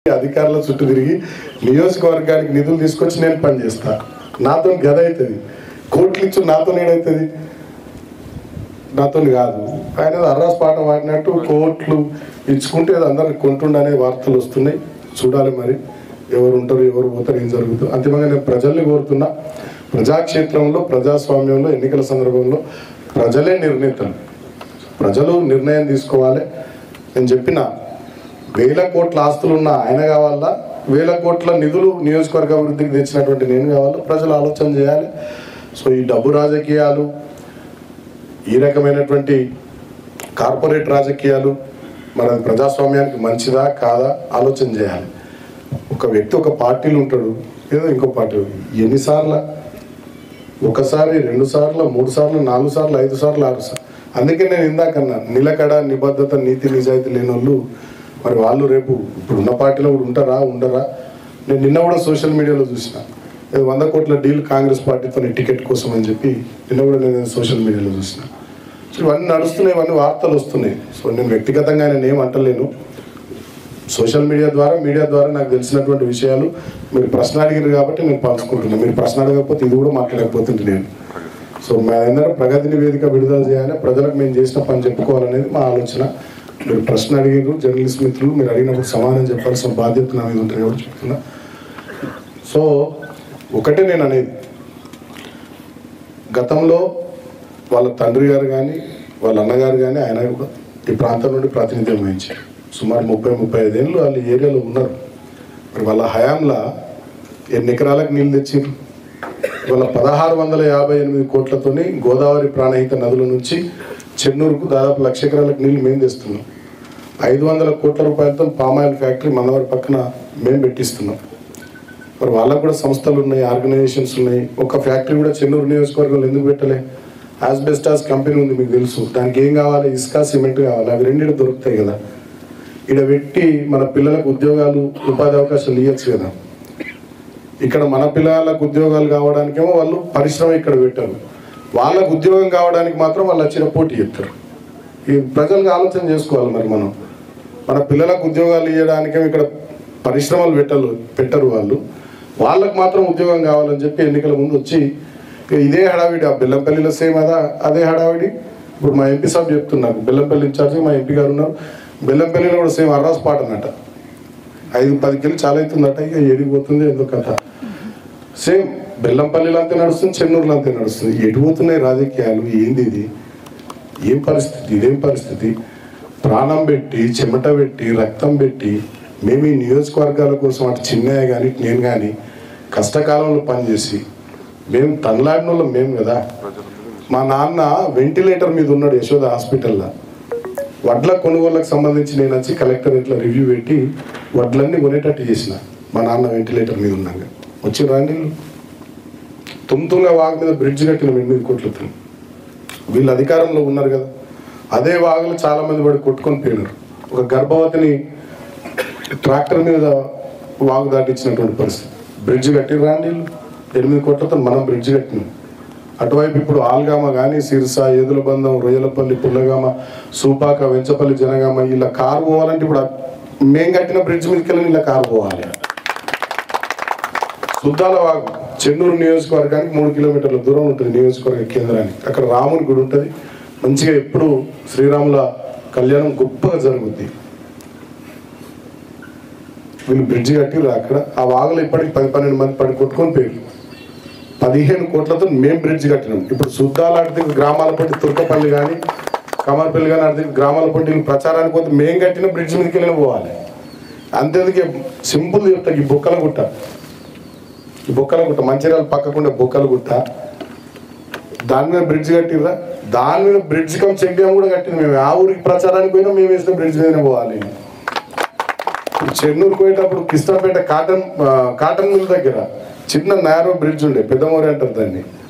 అధికారుల చుట్టూ తిరిగి నియోజకవర్గానికి నిధులు తీసుకొచ్చి నేను పని చేస్తా నాతో గద అవుతుంది కోట్లు ఇచ్చు నాతో ఏడవుతుంది నాతో కాదు ఆయన ఏదో అర్రాస్ పాట పాడినట్టు కోట్లు ఇచ్చుకుంటే అది అందరికి కొంటుండనే వార్తలు వస్తున్నాయి చూడాలి మరి ఎవరు ఉంటారు ఎవరు పోతారు ఏం జరుగుతుందో అంతిమంగా నేను ప్రజల్ని కోరుతున్నా ప్రజాక్షేత్రంలో ప్రజాస్వామ్యంలో ఎన్నికల సందర్భంలో ప్రజలే నిర్ణేతలు ప్రజలు నిర్ణయం తీసుకోవాలి నేను చెప్పిన వేల కోట్ల ఆస్తులు ఉన్న ఆయన కావాలా వేల కోట్ల నిధులు నియోజకవర్గ అభివృద్ధికి తెచ్చినటువంటి నేను కావాలా ప్రజలు ఆలోచన చేయాలి సో ఈ డబ్బు రాజకీయాలు ఈ రకమైనటువంటి కార్పొరేట్ రాజకీయాలు మన ప్రజాస్వామ్యానికి మంచిదా కాదా ఆలోచన చేయాలి ఒక వ్యక్తి ఒక పార్టీలో ఉంటాడు ఏదో ఇంకో పార్టీ ఎన్నిసార్లు ఒకసారి రెండు సార్లు మూడు సార్లు నాలుగు సార్లు ఐదు సార్లు ఆరు సార్లు అందుకే నేను ఇందాకన్నా నిలకడ నిబద్ధత నీతి నిజాయితీ లేని వాళ్ళు మరి వాళ్ళు రేపు ఇప్పుడు ఉన్న పార్టీలో కూడా ఉంటారా ఉండరా నేను నిన్న కూడా సోషల్ మీడియాలో చూసిన ఏదో వంద కోట్ల డీల్ కాంగ్రెస్ పార్టీతో టికెట్ కోసం అని చెప్పి నిన్న కూడా నేను సోషల్ మీడియాలో చూసిన సో ఇవన్నీ నడుస్తున్నాయి ఇవన్నీ వార్తలు వస్తున్నాయి సో నేను వ్యక్తిగతంగా నేను ఏం అంటలేను సోషల్ మీడియా ద్వారా మీడియా ద్వారా నాకు తెలిసినటువంటి విషయాలు మీరు ప్రశ్న అడిగారు కాబట్టి నేను పంచుకుంటున్నాను మీరు ప్రశ్న అడగకపోతే ఇది కూడా మాట్లాడకపోతుంటే నేను సో మా అందరం ప్రగతి నివేదిక విడుదల చేయాలి ప్రజలకు మేము చేసిన పని చెప్పుకోవాలనేది మా ఆలోచన మీరు ప్రశ్న అడిగారు జర్నలిస్ట్ మిత్రులు మీరు అడిగినప్పుడు సమాధానం చెప్పాల్సిన బాధ్యత నా మీద ఉంటుంది కూడా చెప్తున్నా సో ఒకటే నేను అనేది గతంలో వాళ్ళ తండ్రి గారు కానీ వాళ్ళ అన్నగారు కానీ ఆయన కూడా ఈ ప్రాంతం నుండి ప్రాతినిధ్యం వహించారు సుమారు ముప్పై ముప్పై ఐదేళ్ళు వాళ్ళు ఈ ఏరియాలో ఉన్నారు మరి వాళ్ళ హయాంలో ఎన్ని ఎకరాలకు నీళ్ళు తెచ్చారు వాళ్ళ పదహారు వందల యాభై ఎనిమిది కోట్లతోని గోదావరి ప్రాణహిత నదుల నుంచి చెన్నూరుకు దాదాపు లక్ష ఎకరాలకు నీళ్లు మేము తెస్తున్నాం ఐదు వందల కోట్ల రూపాయలతో పామాయిల్ ఫ్యాక్టరీ మనవారి పక్కన మేము పెట్టిస్తున్నాం మరి వాళ్ళకు కూడా సంస్థలు ఉన్నాయి ఆర్గనైజేషన్స్ ఉన్నాయి ఒక ఫ్యాక్టరీ కూడా చెన్నూరు నియోజకవర్గంలో ఎందుకు పెట్టలే ఆస్బెస్టాస్ కంపెనీ ఉంది మీకు తెలుసు దానికి ఏం కావాలి ఇసుక సిమెంట్ కావాలి అవి రెండింటి దొరుకుతాయి కదా ఇక్కడ పెట్టి మన పిల్లలకు ఉద్యోగాలు ఉపాధి అవకాశాలు ఇవ్వచ్చు కదా ఇక్కడ మన పిల్లలకు ఉద్యోగాలు కావడానికేమో వాళ్ళు పరిశ్రమ ఇక్కడ పెట్టారు వాళ్ళకు ఉద్యోగం కావడానికి మాత్రం వాళ్ళు వచ్చిన పోటీ చెప్తారు ఈ ప్రజలకు ఆలోచన చేసుకోవాలి మరి మనం మన పిల్లలకు ఉద్యోగాలు ఇవ్వడానికేమో ఇక్కడ పరిశ్రమలు పెట్టరు పెట్టరు వాళ్ళు వాళ్ళకు మాత్రం ఉద్యోగం కావాలని చెప్పి ఎన్నికల ముందు వచ్చి ఇక ఇదే హడావిడి ఆ బెల్లంపల్లిలో సేమ్ అదా అదే హడావిడి ఇప్పుడు మా ఎంపీ సాబ్ చెప్తున్నారు బెల్లంపల్లి ఇన్ఛార్జ్ మా ఎంపీ గారు ఉన్నారు బెల్లంపల్లిలో కూడా సేమ్ అర్రాస్ పాట అన్నట్ట ఐదు పది కిలో చాలా అవుతుందట ఇక ఏడికి పోతుంది ఎందుకు కథ సేమ్ బెల్లంపల్లిలో అంతే నడుస్తుంది చెన్నూరులో అంతే నడుస్తుంది ఎటు పోతున్నాయి రాజకీయాలు ఏంది ఇది ఏం పరిస్థితి ఇదేం పరిస్థితి ప్రాణం పెట్టి చెమట పెట్టి రక్తం పెట్టి మేము ఈ నియోజకవర్గాల కోసం అటు చిన్నయ్య కానీ ఇటు నేను కానీ కష్టకాలంలో పనిచేసి మేము తనలాడిన వాళ్ళం మేము కదా మా నాన్న వెంటిలేటర్ మీద ఉన్నాడు యశోద హాస్పిటల్లో వడ్ల కొనుగోళ్ళకి సంబంధించి నేను వచ్చి కలెక్టర్ ఇట్లా రివ్యూ పెట్టి వడ్లన్నీ కొనేటట్టు చేసిన మా నాన్న వెంటిలేటర్ మీద ఉన్నాక వచ్చి రాండి తుమ్తుల వాగు మీద బ్రిడ్జ్ కట్టిన ఎనిమిది కోట్లతో వీళ్ళు అధికారంలో ఉన్నారు కదా అదే వాగులు చాలా మంది పడి కొట్టుకొని పోయినారు ఒక గర్భవతిని ట్రాక్టర్ మీద వాగు దాటించినటువంటి పరిస్థితి బ్రిడ్జ్ కట్టి రాండి ఎనిమిది కోట్లతో మనం బ్రిడ్జ్ కట్టినాం అటువైపు ఇప్పుడు ఆల్గామ కానీ సిరిస ఏదుల బంధం రొయ్యలపల్లి పుల్లగామ సూపాక వెంచపల్లి జనగామ ఇలా కారు పోవాలంటే ఇప్పుడు ఆ- మేం కట్టిన బ్రిడ్జ్ మీదకి వెళ్ళి ఇలా కారు పోవాలి సుద్దాల వాగు చెన్నూరు నియోజకవర్గానికి మూడు కిలోమీటర్ల దూరం ఉంటుంది నియోజకవర్గ కేంద్రానికి అక్కడ రాముని గుడి ఉంటుంది మంచిగా ఎప్పుడు శ్రీరాముల కళ్యాణం గొప్పగా జరుగుద్ది వీళ్ళు బ్రిడ్జి కట్టిరు అక్కడ ఆ వాగులో ఇప్పటికి పది పన్నెండు మంది పడి కొట్టుకొని పోయారు పదిహేను కోట్లతో మేము బ్రిడ్జ్ కట్టినాం ఇప్పుడు సుద్దాల అడితే గ్రామాల పంటి తుర్కపల్లి కానీ కమర్పల్లి కానీ అడితే గ్రామాల పంటి ప్రచారానికి పోతే మేము కట్టిన బ్రిడ్జ్ మీదకి వెళ్ళి పోవాలి అంతేందుకే సింపుల్ చెప్తా ఈ బొక్కల గుట్ట ఈ బొక్కల గుట్ట మంచిర్యాల పక్కకుండా బొక్కల గుట్ట దాని మీద బ్రిడ్జ్ కట్టిర్రా దాని మీద బ్రిడ్జ్ కమ్ చెక్ డ్యామ్ కూడా కట్టింది మేము ఆ ఊరికి ప్రచారానికి పోయినా మేము వేసిన బ్రిడ్జ్ మీదనే పోవాలి ఇప్పుడు చెన్నూరు పోయేటప్పుడు కిస్తాపేట కాటన్ ఆ, కాటన్ మిల్ దగ్గర చిన్న నేరో బ్రిడ్జ్ ఉండే పెద్దమూరి అంటారు దాన్ని